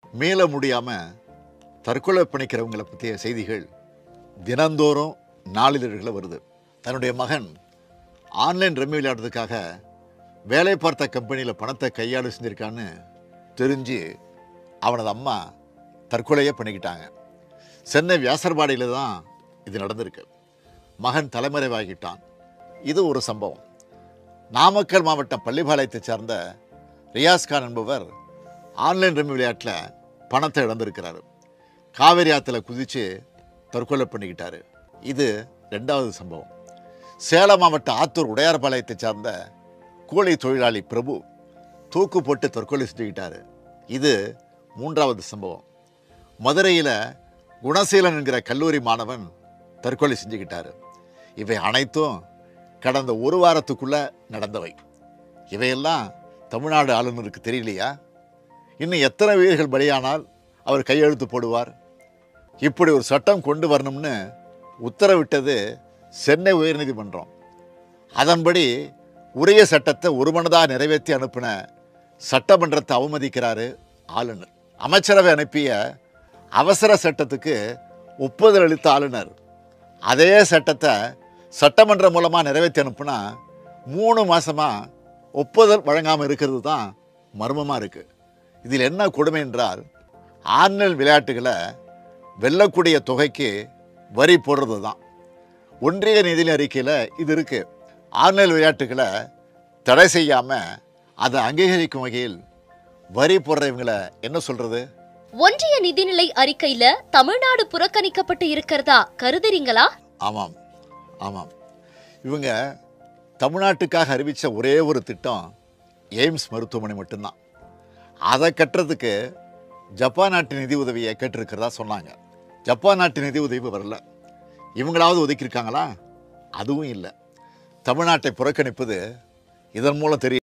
மீள முடியாமல் தற்கொலை பண்ணிக்கிறவங்களை பற்றிய செய்திகள் தினந்தோறும் நாளிதழ்களில் வருது தன்னுடைய மகன் ஆன்லைன் ரம்மி விளையாடுறதுக்காக வேலை பார்த்த கம்பெனியில் பணத்தை கையாளு செஞ்சுருக்கான்னு தெரிஞ்சு அவனது அம்மா தற்கொலையே பண்ணிக்கிட்டாங்க சென்னை வியாசர்பாடியில் தான் இது நடந்திருக்கு மகன் தலைமறைவாகிட்டான் இது ஒரு சம்பவம் நாமக்கல் மாவட்டம் பள்ளிப்பாளையத்தை சார்ந்த ரியாஸ்கான் என்பவர் ஆன்லைன் ரம்மி விளையாட்டில் பணத்தை இழந்திருக்கிறாரு காவேரி ஆற்றுல குதித்து தற்கொலை பண்ணிக்கிட்டாரு இது ரெண்டாவது சம்பவம் சேலம் மாவட்டம் ஆத்தூர் உடையார்பாளையத்தை சார்ந்த கூலி தொழிலாளி பிரபு தூக்கு போட்டு தற்கொலை செஞ்சுக்கிட்டாரு இது மூன்றாவது சம்பவம் மதுரையில் குணசீலன் என்கிற கல்லூரி மாணவன் தற்கொலை செஞ்சுக்கிட்டாரு இவை அனைத்தும் கடந்த ஒரு வாரத்துக்குள்ள நடந்தவை இவையெல்லாம் தமிழ்நாடு ஆளுநருக்கு தெரியலையா இன்னும் எத்தனை உயிர்கள் பலியானால் அவர் கையெழுத்து போடுவார் இப்படி ஒரு சட்டம் கொண்டு வரணும்னு உத்தரவிட்டது சென்னை உயர்நீதிமன்றம் அதன்படி உரிய சட்டத்தை ஒருமனதாக நிறைவேற்றி அனுப்பின சட்டமன்றத்தை அவமதிக்கிறாரு ஆளுநர் அமைச்சரவை அனுப்பிய அவசர சட்டத்துக்கு ஒப்புதல் அளித்த ஆளுநர் அதே சட்டத்தை சட்டமன்றம் மூலமாக நிறைவேற்றி அனுப்புனா மூணு மாசமாக ஒப்புதல் வழங்காமல் இருக்கிறது தான் மர்மமாக இருக்குது இதில் என்ன கொடுமை என்றால் ஆன்லைன் விளையாட்டுகளை வெல்லக்கூடிய தொகைக்கு வரி போடுறது தான் ஒன்றிய நிதி அறிக்கையில் இது இருக்குது ஆன்லைன் விளையாட்டுகளை தடை செய்யாமல் அதை அங்கீகரிக்கும் வகையில் வரி போடுறவங்களை என்ன சொல்கிறது ஒன்றிய நிதிநிலை அறிக்கையில தமிழ்நாடு புறக்கணிக்கப்பட்டு இருக்கிறதா கருதுறீங்களா ஆமாம் ஆமாம் இவங்க தமிழ்நாட்டுக்காக அறிவித்த ஒரே ஒரு திட்டம் எய்ம்ஸ் மருத்துவமனை மட்டும்தான் அதை கட்டுறதுக்கு ஜப்பான் நாட்டு நிதி உதவியை கேட்டிருக்கிறதா சொன்னாங்க ஜப்பான் நாட்டு நிதி உதவி வரல இவங்களாவது ஒதுக்கியிருக்காங்களா அதுவும் இல்லை தமிழ்நாட்டை புறக்கணிப்பது இதன் மூலம் தெரியும்